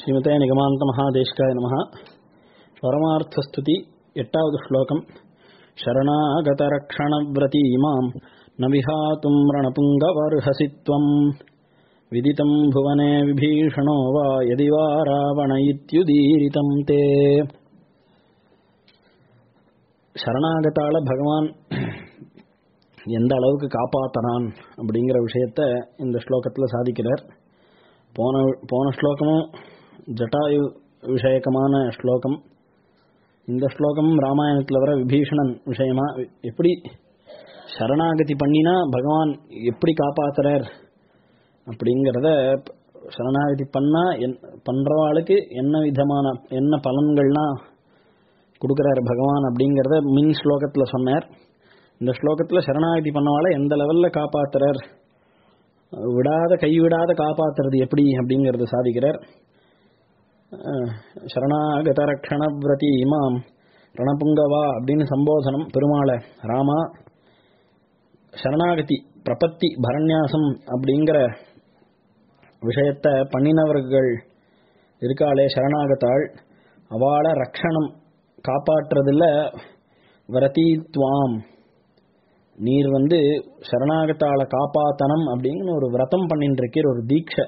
ஸ்ரீமதே நிகமாந்த மகாதேஷ்காய நம பரமார்த்தஸ்துதி எட்டாவது ஸ்லோகம் शरणागतरक्षणव्रतीमाम् न विहातुम् रणपुङ्गवर्हसि त्वम् विदितम् भुवने विभीषणो वा यदि वा रावण इत्युदीरितम् ते சரணாகத்தால பகவான் எந்த அளவுக்கு காப்பாத்தனான் அப்படிங்கிற விஷயத்த இந்த ஸ்லோகத்துல சாதிக்கிறார் போன போன ஸ்லோகமும் ஜட்டாயு விஷயக்கமான ஸ்லோகம் இந்த ஸ்லோகம் ராமாயணத்தில் வர விபீஷணன் விஷயமா எப்படி சரணாகதி பண்ணினா பகவான் எப்படி காப்பாத்துறார் அப்படிங்கிறத சரணாகதி பண்ணா என் பண்றவாளுக்கு என்ன விதமான என்ன பலன்கள்லாம் கொடுக்குறாரு பகவான் அப்படிங்கிறத மின் ஸ்லோகத்தில் சொன்னார் இந்த ஸ்லோகத்தில் சரணாகதி பண்ணவாளை எந்த லெவலில் காப்பாத்துறார் விடாத கைவிடாத காப்பாத்துறது எப்படி அப்படிங்கிறத சாதிக்கிறார் சரணாகத ரக்ஷணவிரதி இமாம் ரணபுங்கவா அப்படின்னு சம்போதனம் பெருமாளை ராமா சரணாகதி பிரபத்தி பரண்யாசம் அப்படிங்கிற விஷயத்த பண்ணினவர்கள் இருக்காளே சரணாகத்தாள் அவளை ரக்ஷணம் காப்பாற்றுறதுல விரதித்வாம் நீர் வந்து சரணாகத்தாளை காப்பாத்தனம் அப்படின்னு ஒரு விரதம் பண்ணிட்டு இருக்கீர் ஒரு தீட்சை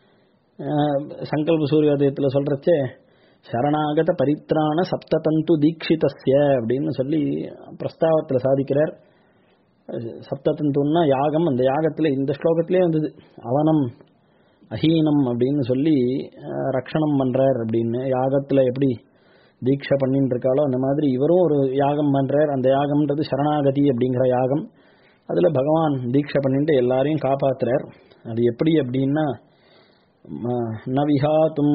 சங்கல்ப சூரியோதயத்தில் சொல்றச்சே சரணாகத பரித்ராண சப்ததந்து தீட்சிதஸ்ய அப்படின்னு சொல்லி பிரஸ்தாவத்தில் சாதிக்கிறார் சப்ததந்துன்னா யாகம் அந்த யாகத்தில் இந்த ஸ்லோகத்திலே வந்தது அவனம் அஹீனம் அப்படின்னு சொல்லி ரக்ஷணம் பண்றார் அப்படின்னு யாகத்தில் எப்படி தீட்சை பண்ணிட்டு இருக்காளோ அந்த மாதிரி இவரும் ஒரு யாகம் பண்றார் அந்த யாகம்ன்றது சரணாகதி அப்படிங்கிற யாகம் அதில் பகவான் தீட்சை பண்ணிட்டு எல்லாரையும் காப்பாத்துறார் அது எப்படி அப்படின்னா நவிஹாத்தும்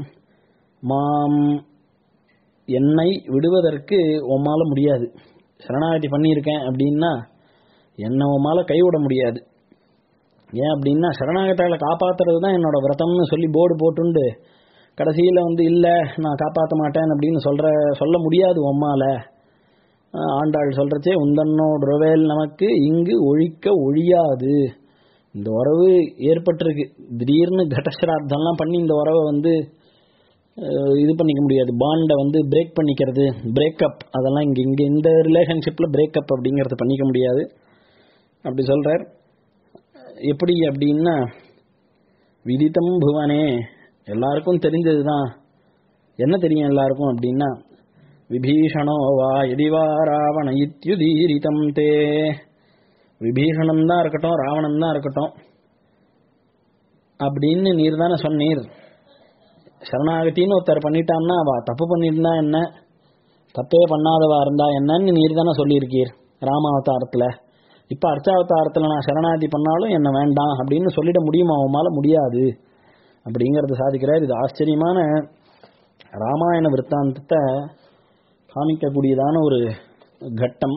மாம் என்னை விடுவதற்கு உம்மால முடியாது சரணாகதி பண்ணியிருக்கேன் அப்படின்னா என்னை உம்மால கைவிட முடியாது ஏன் அப்படின்னா சரணாகத்தால காப்பாத்துறது தான் என்னோட விரதம்னு சொல்லி போர்டு போட்டுண்டு கடைசியில் வந்து இல்லை நான் காப்பாற்ற மாட்டேன் அப்படின்னு சொல்ற சொல்ல முடியாது உம்மால ஆண்டாள் சொல்றச்சே உந்தன்னோடுவேல் நமக்கு இங்கு ஒழிக்க ஒழியாது இந்த உறவு ஏற்பட்டிருக்கு திடீர்னு கடஸ்ரார்த்தம்லாம் பண்ணி இந்த உறவை வந்து இது பண்ணிக்க முடியாது பாண்டை வந்து பிரேக் பண்ணிக்கிறது பிரேக்கப் அதெல்லாம் இங்கே இங்கே இந்த ரிலேஷன்ஷிப்பில் பிரேக்கப் அப்படிங்கிறத பண்ணிக்க முடியாது அப்படி சொல்கிறார் எப்படி அப்படின்னா விதித்தம் புவனே எல்லாருக்கும் தெரிஞ்சது தான் என்ன தெரியும் எல்லாருக்கும் அப்படின்னா விபீஷணோ வா எதிவா ராவண இத்யுதீரிதம் தே விபீஷணன் தான் இருக்கட்டும் ராவணன் தான் இருக்கட்டும் அப்படின்னு நீர் தானே சொன்னீர் சரணாகத்தின்னு ஒருத்தர் பண்ணிட்டான்னா அவ தப்பு பண்ணியிருந்தா என்ன தப்பே பண்ணாதவா இருந்தா என்னன்னு நீர் தானே சொல்லியிருக்கீர் ராமாவதாரத்தில் இப்போ அர்ச்சாவதாரத்தில் நான் சரணாகதி பண்ணாலும் என்ன வேண்டாம் அப்படின்னு சொல்லிட முடியுமா அவமால முடியாது அப்படிங்கிறத சாதிக்கிறார் இது ஆச்சரியமான ராமாயண விற்த்தாந்தத்தை காமிக்கக்கூடியதான ஒரு கட்டம்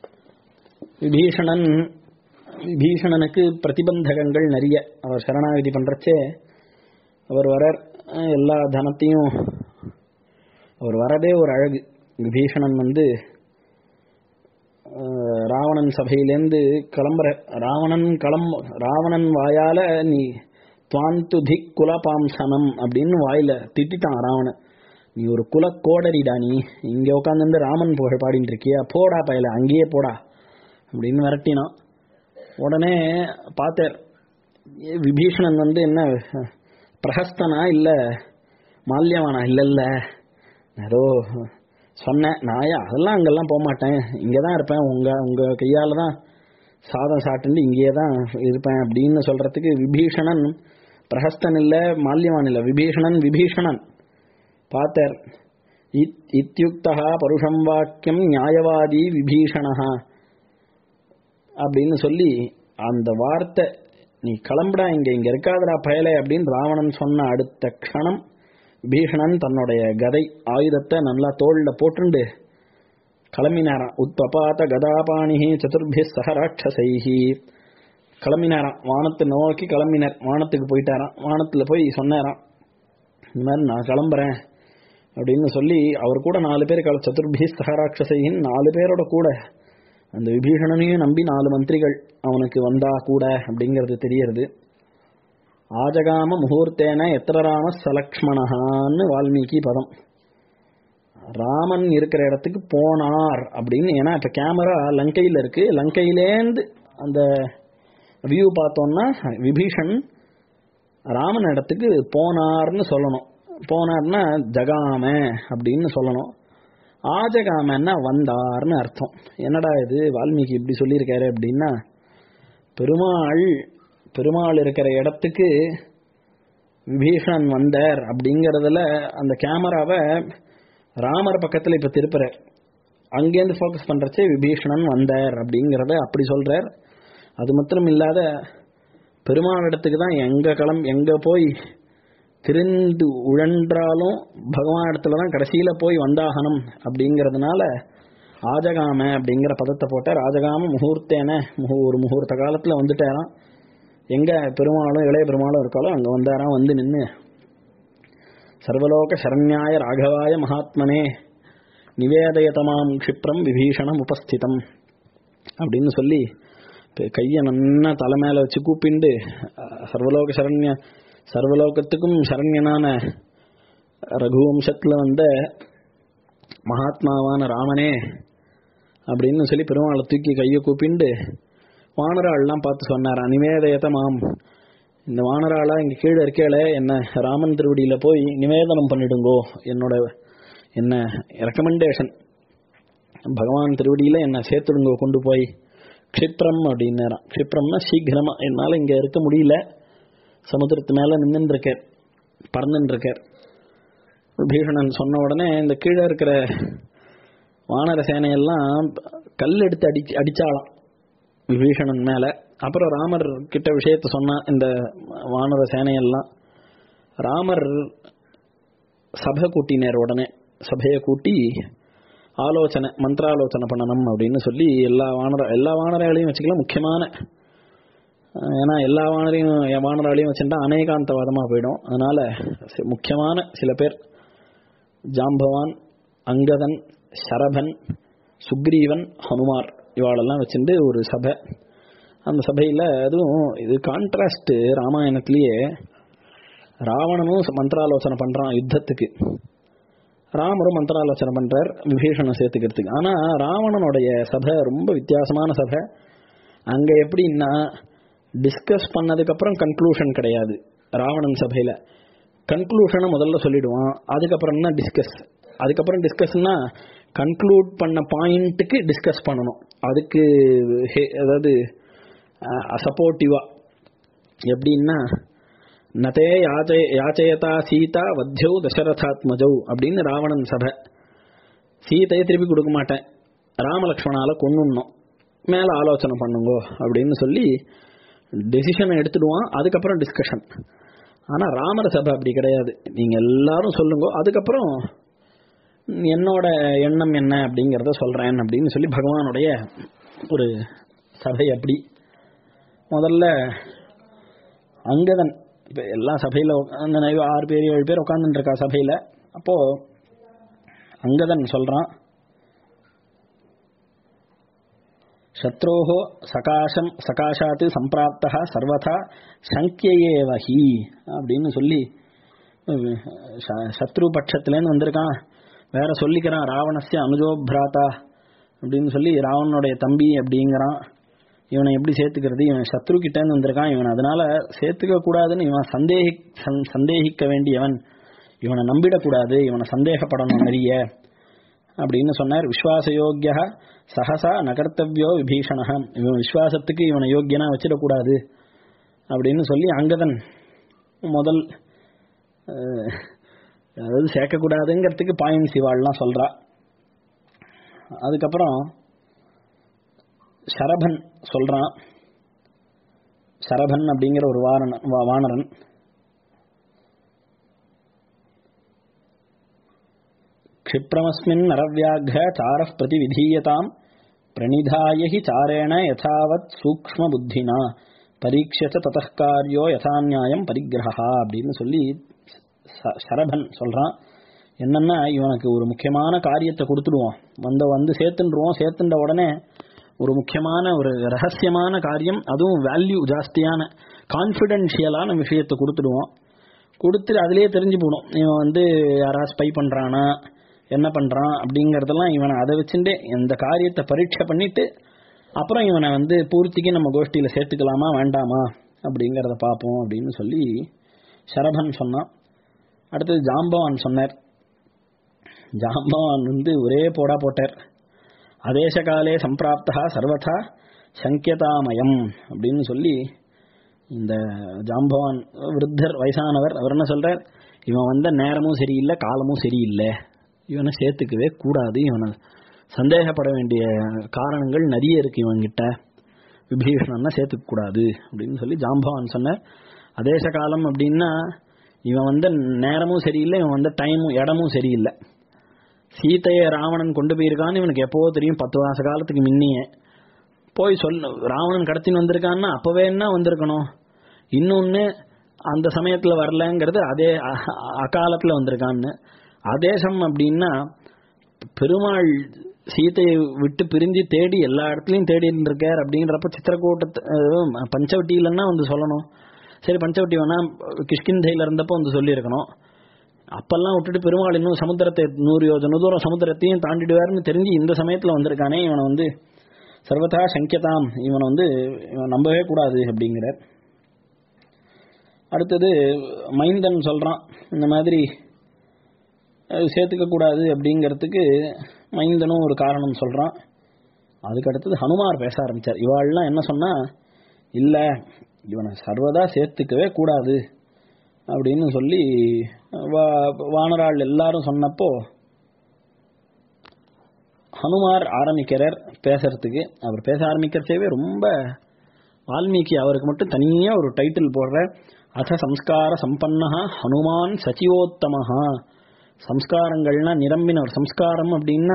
விபீஷணன் விபீஷணனுக்கு பிரதிபந்தகங்கள் நிறைய அவர் சரணாகதி பண்றச்சே அவர் வரார் எல்லா தனத்தையும் அவர் வரதே ஒரு அழகு விபீஷணன் வந்து ராவணன் சபையிலேருந்து கிளம்புற ராவணன் கிளம்ப ராவணன் வாயால நீ துவாந்து திக் குலபாம்சனம் அப்படின்னு வாயில திட்டான் ராவணன் நீ ஒரு குல கோடரிடா நீ இங்க உட்காந்துருந்து ராமன் புகழ் பாடிட்டு இருக்கியா போடா பயல அங்கேயே போடா அப்படின்னு விரட்டினான் உடனே பார்த்தார் விபீஷணன் வந்து என்ன பிரஹஸ்தனா இல்ல மால்யவானா இல்ல இல்ல ஏதோ சொன்னேன் நாயா அதெல்லாம் அங்கெல்லாம் போக மாட்டேன் இங்கே தான் இருப்பேன் உங்க உங்க கையால தான் சாதம் சாப்பிட்டு இங்கேயே தான் இருப்பேன் அப்படின்னு சொல்றதுக்கு விபீஷணன் பிரஹஸ்தன் இல்ல மால்யவான் இல்ல விபீஷணன் விபீஷணன் பார்த்தார் இத்தியுக்தா பருஷம் வாக்கியம் நியாயவாதி விபீஷணா அப்படின்னு சொல்லி அந்த வார்த்தை நீ கிளம்புடா இங்க இங்க இருக்காதடா பயலை அப்படின்னு ராவணன் சொன்ன அடுத்த க்ஷணம் பீஷணன் தன்னுடைய கதை ஆயுதத்தை நல்லா தோல்ல போட்டுண்டு கிளம்பினாராம் உத்பபாத்த கதாபாணிஹி சதுர்பிய சகராட்சசைஹி கிளம்பினாராம் வானத்தை நோக்கி கிளம்பினார் வானத்துக்கு போயிட்டாராம் வானத்துல போய் சொன்னாராம் இந்த மாதிரி நான் கிளம்புறேன் அப்படின்னு சொல்லி அவர் கூட நாலு பேர் கல சதுர்பி சகராட்சசையின் நாலு பேரோட கூட அந்த விபீஷணனையும் நம்பி நாலு மந்திரிகள் அவனுக்கு வந்தா கூட அப்படிங்கிறது தெரியறது ஆஜகாம முகூர்த்தேன எத்திர ராம சலக்ஷ்மணஹான்னு வால்மீகி பதம் ராமன் இருக்கிற இடத்துக்கு போனார் அப்படின்னு ஏன்னா இப்ப கேமரா லங்கையில இருக்கு லங்கையிலேந்து அந்த வியூ பார்த்தோம்னா விபீஷன் ராமன் இடத்துக்கு போனார்னு சொல்லணும் போனார்னா ஜகாம அப்படின்னு சொல்லணும் ஆஜகாமன்னா வந்தார்னு அர்த்தம் என்னடா இது வால்மீகி இப்படி சொல்லியிருக்காரு அப்படின்னா பெருமாள் பெருமாள் இருக்கிற இடத்துக்கு விபீஷணன் வந்தார் அப்படிங்கறதுல அந்த கேமராவை ராமர் பக்கத்துல இப்ப திருப்புறார் அங்கேருந்து ஃபோக்கஸ் பண்றச்சே விபீஷணன் வந்தார் அப்படிங்கறத அப்படி சொல்றார் அது மாத்திரம் இல்லாத பெருமாள் இடத்துக்கு தான் எங்க களம் எங்க போய் திரிந்து உழன்றாலும் பகவான் இடத்துல தான் கடைசியில போய் வந்தாகணும் அப்படிங்கறதுனால ஆஜகாம அப்படிங்கிற பதத்தை போட்ட ராஜகாம முகூர்த்தேன முகு ஒரு முகூர்த்த காலத்துல வந்துட்டாராம் எங்க பெருமாளும் இளைய பெருமாளும் இருக்காளோ அங்க வந்தாராம் வந்து நின்று சர்வலோக சரண்யாய ராகவாய மகாத்மனே நிவேதயதமாம் க்ஷிப்ரம் விபீஷணம் உபஸ்திதம் அப்படின்னு சொல்லி கையை நன்னா தலை மேல வச்சு கூப்பிண்டு அஹ், சர்வலோக சரண்ய சர்வலோகத்துக்கும் சரண்யனான ரகுவம்சத்துல வந்த மகாத்மாவான ராமனே அப்படின்னு சொல்லி பெருமாளை தூக்கி கையை கூப்பிண்டு வானராள்லாம் பார்த்து சொன்னார் நிவேதயத மாம் இந்த வானராளா இங்க கீழே இருக்கேள என்ன ராமன் திருவடியில போய் நிவேதனம் பண்ணிடுங்கோ என்னோட என்ன ரெக்கமெண்டேஷன் பகவான் திருவடியில என்ன சேர்த்துடுங்கோ கொண்டு போய் க்ஷிப்ரம் அப்படின்னாராம் க்ஷிப்ரம்னா சீக்கிரமா என்னால இங்க இருக்க முடியல சமுத்திரத்து மேல நின்றுட்டு இருக்கார் பறந்துட்டு இருக்கார் பீஷணன் சொன்ன உடனே இந்த கீழே இருக்கிற வானர சேனையெல்லாம் கல் எடுத்து அடி அடிச்சாலாம் விபீஷணன் மேல அப்புறம் ராமர் கிட்ட விஷயத்த சொன்னா இந்த வானர சேனையெல்லாம் ராமர் சபை கூட்டினார் உடனே சபையை கூட்டி ஆலோசனை மந்திராலோசனை பண்ணணும் அப்படின்னு சொல்லி எல்லா வானர எல்லா வானரைகளையும் வச்சுக்கலாம் முக்கியமான அஹ், ஏன்னா எல்லா வானரையும் என் வானராலையும் வச்சுட்டா அநேகாந்தவாதமா போயிடும் அதனால சி- முக்கியமான சில பேர் ஜாம்பவான் அங்கதன் சரபன் சுக்ரீவன் ஹனுமார் இவாளெல்லாம் வச்சுட்டு ஒரு சபை அந்த சபையில் அதுவும் இது கான்ட்ராஸ்ட் ராமாயணத்திலேயே ராவணனும் மந்திராலோசனை பண்றான் யுத்தத்துக்கு ராமரும் மந்திராலோசனை பண்றார் விபீஷணனை சேர்த்துக்கிறதுக்கு ஆனா ராவணனுடைய சபை ரொம்ப வித்தியாசமான சபை அங்க எப்படின்னா டிஸ்கஸ் பண்ணதுக்கு அப்புறம் கன்க்ளூஷன் கிடையாது ராவணன் சபையில கன்க்ளூஷனை முதல்ல சொல்லிடுவான் அதுக்கப்புறம் தான் டிஸ்கஸ் அதுக்கப்புறம் டிஸ்கஸ்னா கன்க்ளூட் பண்ண பாயிண்ட்டுக்கு டிஸ்கஸ் பண்ணணும் அதுக்கு ஹே- அதாவது சப்போர்ட்டிவா எப்படின்னா நதே யாச்சே யாச்சயதா சீதா வத்தியௌ தசரதாத்மஜௌ அப்படின்னு ராவணன் சபை சீதையை திருப்பி கொடுக்க மாட்டேன் ராமலக்ஷ்மணால கொன்னுடணும் மேல ஆலோசனை பண்ணுங்கோ அப்படின்னு சொல்லி டெசிஷனை எடுத்துடுவான் அதுக்கப்புறம் டிஸ்கஷன் ஆனா ராமர் சபை அப்படி கிடையாது நீங்க எல்லாரும் சொல்லுங்க அதுக்கப்புறம் என்னோட எண்ணம் என்ன அப்படிங்கறத சொல்றேன் அப்படின்னு சொல்லி பகவானுடைய ஒரு சபை அப்படி முதல்ல அங்கதன் இப்ப எல்லா சபையில உட்கார்ந்து நான் ஆறு பேர் ஏழு பேர் உட்கார்ந்துட்டு இருக்கா சபையில அப்போ அங்கதன் சொல்றான் சத்ரோஹோ சகாசம் சகாஷாத்து சம்பிராப்தா சர்வதா சங்கியேவ ஹி அப்படின்னு சொல்லி அஹ், ச- சத்ரு பட்சத்துலேருந்து வந்திருக்கான் வேற சொல்லிக்கிறான் ராவணஸ்ய அனுஜோ பிராதா அப்படின்னு சொல்லி ராவணனுடைய தம்பி அப்படிங்கிறான் இவனை எப்படி சேர்த்துக்கிறது இவன் சத்ரு கிட்டேருந்து வந்திருக்கான் இவன் அதனால சேர்த்துக்க கூடாதுன்னு இவன் சந்தேகி சந்- சந்தேகிக்க வேண்டியவன் இவனை நம்பிடக்கூடாது இவனை சந்தேகப்படணும் நிறைய அப்படின்னு சொன்னார் விஸ்வாசயோக்கிய சஹசா நகர்த்தவ்யோ விபீஷண இவன் விஸ்வாசத்துக்கு இவனை யோக்கியனா வச்சிடக்கூடாது அப்படின்னு சொல்லி அங்கதன் முதல் அஹ், அதாவது சேர்க்கக்கூடாதுங்கிறதுக்கு பாயிண்ட் சிவாள்லாம் சொல்றா அதுக்கப்புறம் சரபன் சொல்றான் சரபன் அப்படிங்கிற ஒரு வாரண வா- வானரன் क्षिप्रमस्मिन् नरव्याघ्र चारः प्रतिविधीयताम् प्रणिधाय हि चारेण यथावत् சூக்ஷ்மபுத்தினா பரீட்ச தतः காரியோ யதா நியாயம் பரிகிரகா அப்படின்னு சொல்லி ச- சரபன் சொல்றான் என்னன்னா இவனுக்கு ஒரு முக்கியமான காரியத்தை கொடுத்துடுவோம் வந்த வந்து சேர்த்துன்றுவோம் சேர்த்துன்ற உடனே ஒரு முக்கியமான ஒரு ரகசியமான காரியம் அதுவும் வேல்யூ ஜாஸ்தியான கான்ஃபிடென்ஷியலான விஷயத்தை கொடுத்துடுவோம் கொடுத்து அதுலயே தெரிஞ்சு போடும் இவன் வந்து யாராவது ஸ்பை பண்றானா என்ன பண்றான் அப்படிங்கறதெல்லாம் இவனை அதை வச்சுட்டே இந்த காரியத்தை பரீட்சை பண்ணிட்டு அப்புறம் இவனை வந்து பூர்த்திக்கு நம்ம கோஷ்டியில சேர்த்துக்கலாமா வேண்டாமா அப்படிங்கறத பார்ப்போம் அப்படின்னு சொல்லி சரபன் சொன்னான் அடுத்தது ஜாம்பவான் சொன்னார் ஜாம்பவான் வந்து ஒரே போடா போட்டார் அதேச காலே சம்பிராப்தா சர்வதா சங்கியதாமயம் அப்படின்னு சொல்லி இந்த ஜாம்பவான் விருத்தர் வயசானவர் அவர் என்ன சொல்றார் இவன் வந்த நேரமும் சரியில்லை காலமும் சரியில்லை இவனை சேர்த்துக்கவே கூடாது இவனை சந்தேகப்பட வேண்டிய காரணங்கள் நிறைய இருக்கு இவன்கிட்ட விபீஷணன்னா சேர்த்துக்க கூடாது அப்படின்னு சொல்லி ஜாம்பவான் சொன்னார் அதேச காலம் அப்படின்னா இவன் வந்த நேரமும் சரியில்லை இவன் வந்த டைமும் இடமும் சரியில்லை சீதையை ராவணன் கொண்டு போயிருக்கான்னு இவனுக்கு எப்போ தெரியும் பத்து மாச காலத்துக்கு முன்னியே போய் சொல் ராவணன் கடத்தின்னு வந்திருக்கான்னா அப்பவே என்ன வந்திருக்கணும் இன்னொன்னு அந்த சமயத்துல வரலங்கிறது அதே அ- அகாலத்துல வந்திருக்கான்னு அதேசம் அப்படின்னா பெருமாள் சீதையை விட்டு பிரிஞ்சு தேடி எல்லா இடத்துலயும் தேடி இருந்திருக்கார் அப்படிங்கிறப்ப சித்திரக்கூட்டத்தை அஹ், பஞ்சவட்டியிலன்னா வந்து சொல்லணும் சரி பஞ்சவட்டி வேணா கிஷ்கிந்தையில இருந்தப்போ வந்து சொல்லியிருக்கணும் அப்பெல்லாம் விட்டுட்டு பெருமாள் இன்னும் சமுத்திரத்தை நூறு யோஜனை தூரம் சமுத்திரத்தையும் தாண்டிடுவாருன்னு தெரிஞ்சு இந்த சமயத்துல வந்திருக்கானே இவனை வந்து சர்வதா சங்கியதாம் இவனை வந்து இவன் நம்பவே கூடாது அப்படிங்கிறார் அடுத்தது மைந்தன் சொல்றான் இந்த மாதிரி அஹ், சேர்த்துக்க கூடாது அப்படிங்கிறதுக்கு மைந்தனும் ஒரு காரணம் சொல்றான் அதுக்கு அடுத்தது ஹனுமார் பேச ஆரம்பிச்சார் இவாள்லாம் என்ன சொன்னா இல்ல இவனை சர்வதா சேர்த்துக்கவே கூடாது அப்படின்னு சொல்லி வா- வானராள் எல்லாரும் சொன்னப்போ ஹனுமார் ஆரம்பிக்கிறார் பேசுறதுக்கு அவர் பேச ஆரம்பிக்கிறச்சேவே ரொம்ப வால்மீகி அவருக்கு மட்டும் தனியா ஒரு டைட்டில் போடுற அத சம்ஸ்கார சம்பன்னஹா ஹனுமான் சச்சிவோத்தமஹா சம்ஸ்காரங்கள்னா நிரம்பினவர் சம்ஸ்காரம் அப்படின்னா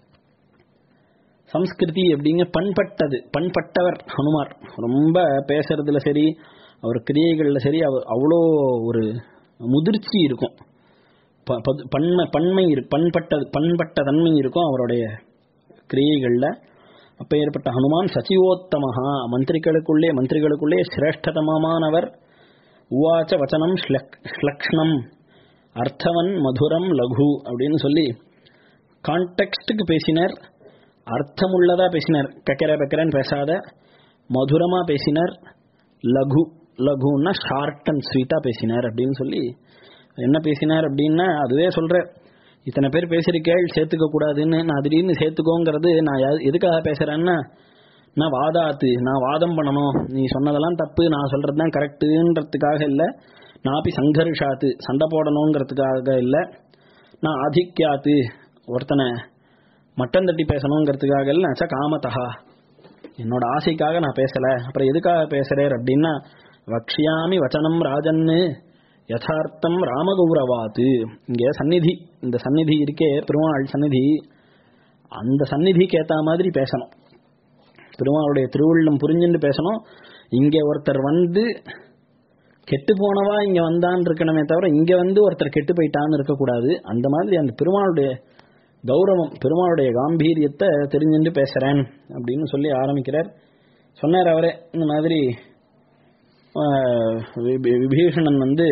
சம்ஸ்கிருதி அப்படிங்க பண்பட்டது பண்பட்டவர் ஹனுமார் ரொம்ப பேசுறதுல சரி அவர் கிரியைகள்ல சரி அவர் அவ்வளோ ஒரு முதிர்ச்சி இருக்கும் ப- பது- பன்மை பன்மை இரு- பண்பட்டது பண்பட்ட தன்மை இருக்கும் அவருடைய கிரியைகள்ல அப்ப ஏற்பட்ட ஹனுமான் சச்சிவோத்தமஹா மந்திரிகளுக்குள்ளே மந்திரிகளுக்குள்ளே சிரேஷ்டதமமானவர் உவாச்ச வச்சனம் ஸ்லக்- ஸ்லக்ஷ்ணம் அர்த்தவன் மதுரம் லகு அப்படின்னு சொல்லி கான்டெக்ஸ்டுக்கு பேசினார் அர்த்தமுள்ளதா பேசினார் கக்கர பெக்கரன்னு பேசாத மதுரமா பேசினார் லகு லகுன்னா ஷார்ட் அண்ட் ஸ்வீட்டா பேசினார் அப்படின்னு சொல்லி என்ன பேசினார் அப்படின்னா அதுவே சொல்ற இத்தனை பேர் பேசியிருக்கேள் சேர்த்துக்க கூடாதுன்னு நான் திடீர்னு சேர்த்துக்கோங்கிறது நான் எது- எதுக்காக பேசுறேன்னா நான் வாதாத்து நான் வாதம் பண்ணணும் நீ சொன்னதெல்லாம் தப்பு நான் சொல்றது தான் கரெக்டுன்றதுக்காக இல்லை நாப்பி சங்கர்ஷாத்து சண்டை போடணுங்கிறதுக்காக இல்லை நான் ஆதிக்கியாத்து ஒருத்தனை மட்டம் தட்டி பேசணுங்கிறதுக்காக இல்லை நச்ச காமத்தகா என்னோட ஆசைக்காக நான் பேசல அப்புறம் எதுக்காக பேசுறேன் அப்படின்னா வக்ஷியாமி வச்சனம் ராஜன்னு யதார்த்தம் ராமகௌரவாத்து இங்க சந்நிதி இந்த சந்நிதி இருக்கே பெருமாள் சந்நிதி அந்த சந்நிதிக்கு ஏத்த மாதிரி பேசணும் பெருமாளுடைய திருவுள்ளம் புரிஞ்சுட்டு பேசணும் இங்க ஒருத்தர் வந்து கெட்டு போனவா இங்க வந்தான்னு இருக்கணுமே தவிர இங்க வந்து ஒருத்தர் கெட்டு போயிட்டான்னு இருக்கக்கூடாது அந்த மாதிரி அந்த பெருமாளுடைய கௌரவம் பெருமாளுடைய காம்பீரியத்தை தெரிஞ்சுட்டு பேசுறேன் அப்படின்னு சொல்லி ஆரம்பிக்கிறார் சொன்னார் அவரே இந்த மாதிரி ஆஹ், விபீ- விபீஷணன் வந்து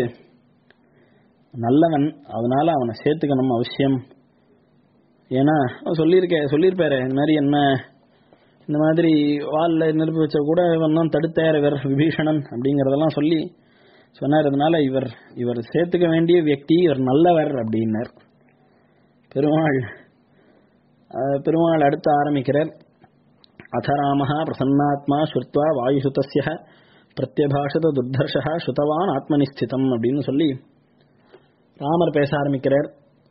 நல்லவன் அதனால அவனை சேர்த்துக்கணும் அவசியம் ஏன்னா அவன் சொல்லியிருக்க சொல்லியிருப்பாரு இந்த மாதிரி என்ன இந்த மாதிரி வாலில் நெருப்பு வச்ச கூட இவன் தான் தடுத்தார் இவர் விபீஷணன் அப்படிங்கறதெல்லாம் சொல்லி சொன்னார் அதனால இவர் இவர் சேர்த்துக்க வேண்டிய வியக்தி இவர் நல்லவர் அப்படின்னார் பெருமாள் அஹ், பெருமாள் அடுத்து ஆரம்பிக்கிறார் அத ராமः பிரசன்னாத்மா ஸ்ருத்வா வாயுசுதஸ்ய பிரத்யபாஷத துர்தர்ஷா ஸ்ருதவான் ஆத்மனிஸ்திதம் அப்படின்னு சொல்லி ராமர் பேச ஆரம்பிக்கிறார்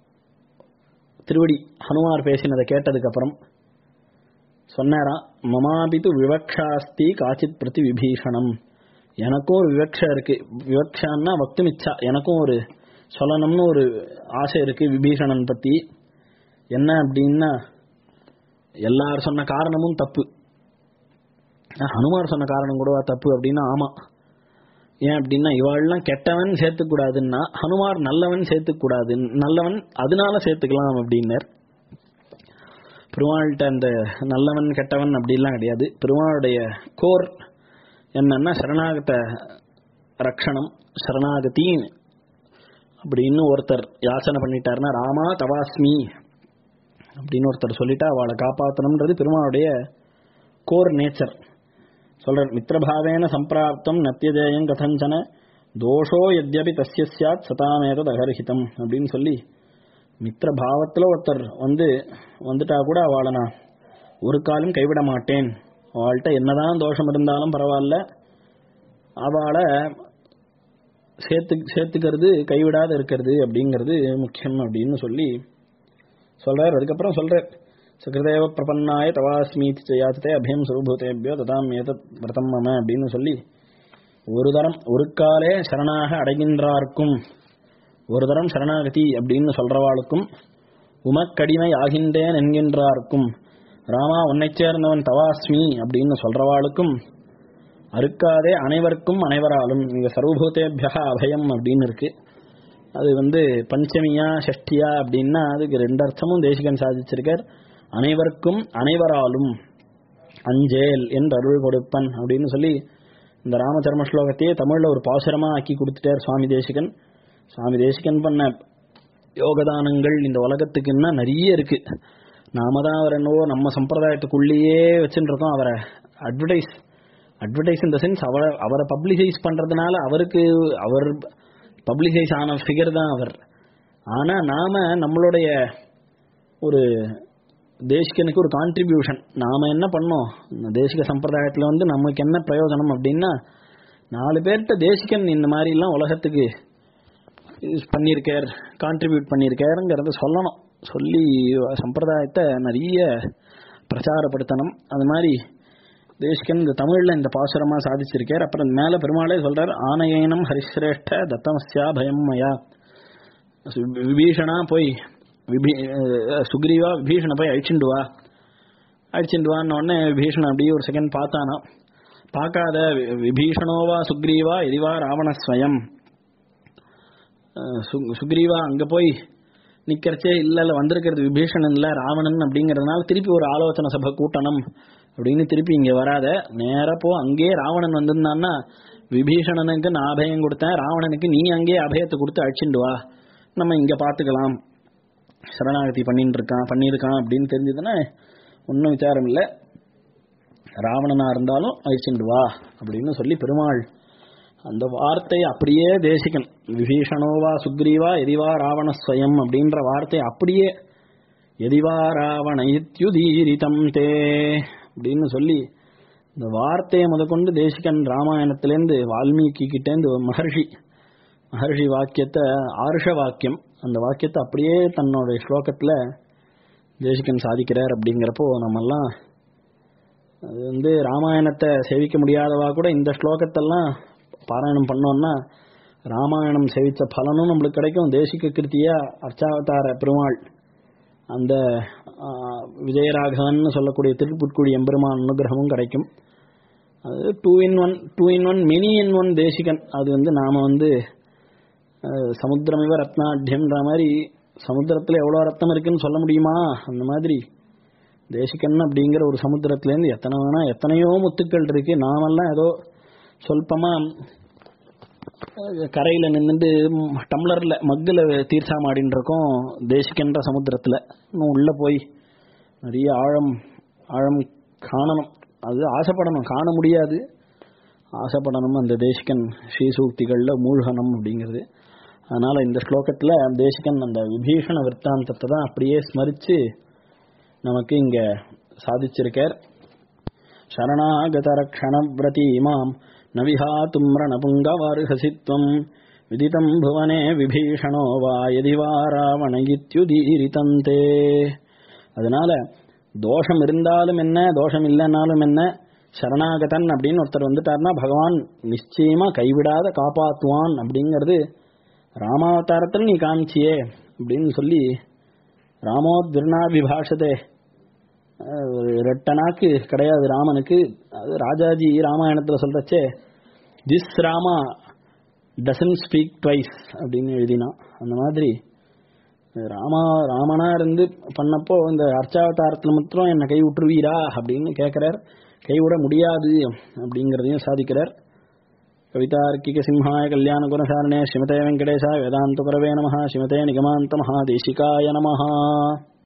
திருவடி ஹனுமார் பேசினதை கேட்டதுக்கு அப்புறம் சொன்னாராம் மமாபித்து விவக்ஷாஸ்தி காச்சித் பிரதி விபீஷணம் எனக்கும் ஒரு விவக்ஷா இருக்கு விவக்ஷான்னா வக்துமிச்சா எனக்கும் ஒரு சொல்லணும்னு ஒரு ஆசை இருக்கு விபீஷணன் பத்தி என்ன அப்படின்னா எல்லார் சொன்ன காரணமும் தப்பு ஆஹ், ஹனுமார் சொன்ன காரணம் கூடவா தப்பு அப்படின்னா ஆமா ஏன் அப்படின்னா இவாள்லாம் கெட்டவன் சேர்த்துக்கூடாதுன்னா ஹனுமார் நல்லவன் சேர்த்துக்கூடாது நல்லவன் அதனால சேர்த்துக்கலாம் அப்படின்னர் பெருமாள்கிட்ட அந்த நல்லவன் கெட்டவன் அப்படிலாம் கிடையாது பெருமாளுடைய கோர் என்னன்னா சரணாகத ரக்ஷணம் சரணாகதி அப்படின்னு ஒருத்தர் யாசனை பண்ணிட்டாருன்னா ராமா தவாஸ்மி அப்படின்னு ஒருத்தர் சொல்லிட்டா அவளை காப்பாற்றணும்ன்றது பெருமாளுடைய கோர் நேச்சர் சொல்றார் மித்திரபாவேன சம்பிராப்தம் நத்தியஜேயம் கதஞ்சன தோஷோ எத்யபி தஸ்ய சியாத் சதாமேதத் அகர்ஹிதம் அப்படின்னு சொல்லி மித்திர பாவத்தில் ஒருத்தர் வந்து வந்துட்டா கூட அவளை நான் ஒரு காலம் கைவிட மாட்டேன் அவள்கிட்ட என்னதான் தோஷம் இருந்தாலும் பரவாயில்ல அவளை சேர்த்து சேர்த்துக்கிறது கைவிடாத இருக்கிறது அப்படிங்கிறது முக்கியம் அப்படின்னு சொல்லி சொல்றார் அதுக்கப்புறம் சொல்றார் சகிருதேவ பிரபன்னாய தவாஸ்மீதி செய்யாத்தே அபியம் சுரூபூதேபியோ ததாம் ஏதத் விரதம் மம அப்படின்னு சொல்லி ஒரு தரம் ஒரு காலே சரணாக அடைகின்றார்க்கும் ஒரு தரம் சரணாகதி அப்படின்னு சொல்றவாளுக்கும் உமக்கடிமை ஆகின்றேன் என்கின்றார்க்கும் ராமா உன்னைச் சேர்ந்தவன் தவாஸ்மி அப்படின்னு சொல்றவாளுக்கும் அறுக்காதே அனைவருக்கும் அனைவராலும் இங்க சர்வபூதேபியா அபயம் அப்படின்னு இருக்கு அது வந்து பஞ்சமியா ஷஷ்டியா அப்படின்னா அதுக்கு ரெண்டு அர்த்தமும் தேசிகன் சாதிச்சிருக்கார் அனைவருக்கும் அனைவராலும் அஞ்சேல் என்று அருள் கொடுப்பன் அப்படின்னு சொல்லி இந்த ராமச்சர்ம ஸ்லோகத்தையே தமிழ்ல ஒரு பாசுரமா ஆக்கி கொடுத்துட்டார் சுவாமி தேசிகன் சுவாமி தேசிகன் பண்ண யோகதானங்கள் இந்த உலகத்துக்கு இன்னும் நிறைய இருக்கு நாம தான் அவர் என்னவோ நம்ம சம்பிரதாயத்துக்குள்ளேயே வச்சுட்டு இருக்கோம் அவரை அட்வர்டைஸ் அட்வர்டைஸ் இந்த சென்ஸ் அவரை அவரை பப்ளிசைஸ் பண்றதுனால அவருக்கு அவர் பப்ளிசைஸ் ஆன ஃபிகர் தான் அவர் ஆனா நாம நம்மளுடைய ஒரு தேசிகனுக்கு ஒரு கான்ட்ரிபியூஷன் நாம என்ன பண்ணோம் இந்த தேசிக சம்பிரதாயத்துல வந்து நமக்கு என்ன பிரயோஜனம் அப்படின்னா நாலு பேர்கிட்ட தேசிகன் இந்த மாதிரி எல்லாம் உலகத்துக்கு யூஸ் பண்ணியிருக்கார் கான்ட்ரிபியூட் பண்ணியிருக்காருங்கிறத சொல்லணும் சொல்லி சம்பிரதாயத்தை நிறைய பிரச்சாரப்படுத்தணும் அது மாதிரி தேசிகன் இந்த தமிழ்ல இந்த பாசுரமா சாதிச்சிருக்கார் அப்புறம் மேல பெருமாளே சொல்றார் ஆனயனம் ஹரிசிரேஷ்ட தத்தமஸ்யா பயம் மயா விபீஷணா போய் விபீ அஹ் சுக்ரீவா விபீஷண போய் அழிச்சுண்டு வா அழிச்சுண்டு வான்னு உடனே விபீஷணன் அப்படியே ஒரு செகண்ட் பார்த்தானா பார்க்காத வி- விபீஷணோவா சுக்ரீவா எதிவா ராவணஸ்வயம் அஹ் சு- சுக்ரீவா அங்க போய் நிக்கிறச்சே இல்ல இல்ல வந்திருக்கிறது விபீஷணன் இல்ல ராவணன் அப்படிங்கறதுனால திருப்பி ஒரு ஆலோசனை சபை கூட்டணும் அப்படின்னு திருப்பி இங்க வராத நேரா போ அங்கேயே ராவணன் வந்திருந்தான்னா விபீஷணனுக்கு நான் அபயம் கொடுத்தேன் ராவணனுக்கு நீ அங்கேயே அபயத்தை கொடுத்து அழிச்சுண்டு வா நம்ம இங்க பாத்துக்கலாம் சரணாகதி பண்ணிட்டு இருக்கான் பண்ணியிருக்கான் அப்படின்னு தெரிஞ்சதுன்னா ஒன்றும் விசாரம் இல்லை ராவணனா இருந்தாலும் அழிச்சுண்டு வா அப்படின்னு சொல்லி பெருமாள் அந்த வார்த்தை அப்படியே தேசிகன் விபீஷணோவா சுக்ரீவா எதிவா ராவணஸ்வயம் அப்படின்ற வார்த்தை அப்படியே எதிவா ராவண இத்யுதீரிதம் தே அப்படின்னு சொல்லி இந்த வார்த்தையை முதற்கொண்டு தேசிகன் ராமாயணத்திலேருந்து வால்மீகி கிட்டேருந்து ஒரு மகர்ஷி மகர்ஷி வாக்கியத்தை ஆருஷ வாக்கியம் அந்த வாக்கியத்தை அப்படியே தன்னோட ஸ்லோகத்துல தேசிகன் சாதிக்கிறார் அப்படிங்கிறப்போ நம்மெல்லாம் அது வந்து ராமாயணத்தை சேவிக்க முடியாதவா கூட இந்த ஸ்லோகத்தெல்லாம் பாராயணம் பண்ணோம்னா ராமாயணம் சேவித்த பலனும் நம்மளுக்கு கிடைக்கும் தேசிக கிருத்தியா அர்ச்சாவதார பெருமாள் அந்த ஆ, விஜயராகவன் சொல்லக்கூடிய திருப்புட்குடி எம்பெருமான் அனுகிரகமும் கிடைக்கும் அது two in one two in one many in one Desikan அது வந்து நாம வந்து அஹ், சமுத்திரமிவ ரத்னாட்யம்ன்ற மாதிரி சமுத்திரத்துல எவ்வளவு ரத்தம் இருக்குன்னு சொல்ல முடியுமா அந்த மாதிரி தேசிகன் அப்படிங்கிற ஒரு சமுத்திரத்திலேருந்து எத்தனை வேணா எத்தனையோ முத்துக்கள் இருக்கு நாமெல்லாம் ஏதோ சொல்பமா அஹ், கரையில நின்னுட்டு ம், டம்ளர்ல மக்குல தீர்ச்சா மாடின்னு இருக்கோம் தேசிகன்ற சமுத்திரத்துல இன்னும் உள்ள போய் நிறைய ஆழம் ஆழம் காணணும் அது ஆசைப்படணும் காண முடியாது ஆசைப்படணும் அந்த தேசிகன் ஸ்ரீசூக்திகள்ல மூழ்கணும் அப்படிங்கிறது அதனால இந்த ஸ்லோகத்துல தேசிகன் அந்த விபீஷண விற்த்தாந்தத்தை தான் அப்படியே ஸ்மரிச்சு நமக்கு இங்க சாதிச்சிருக்கார் शरणागतरक्षणव्रतीमाम् न विहातुम् रणपुङ्गवार्हसित्वम् विदितम् भुवने விபீஷணோ வா यदि वा ராவண இத்யுதீரிதந்தே அதனால தோஷம் இருந்தாலும் என்ன தோஷம் இல்லைன்னாலும் என்ன சரணாகதன் அப்படின்னு ஒருத்தர் வந்துட்டார்னா பகவான் நிச்சயமா கைவிடாத காப்பாத்துவான் அப்படிங்கிறது ராமாவதாரத்தில் நீ காமிச்சியே அப்படின்னு சொல்லி ராமோ திருநாபிபாஷதே அஹ் ஒரு ரெட்ட நாக்கு கிடையாது ராமனுக்கு அது ராஜாஜி ராமாயணத்துல சொல்றச்சே this Rama doesn't speak twice அப்படின்னு எழுதினான் அந்த மாதிரி ராமா ராமனா இருந்து பண்ணப்போ இந்த அர்ச்சாவதாரத்துல மாத்திரம் என்னை கை விட்டுருவீரா அப்படின்னு கேட்கிறார் கைவிட முடியாது அப்படிங்கிறதையும் சாதிக்கிறார் कवितार्किक सिंहाय कल्याण गुणसारणे श्रीमते वेंकटेशाय वेदांत परवे नमः श्रीमते निगमांत महादेशिकाय नमः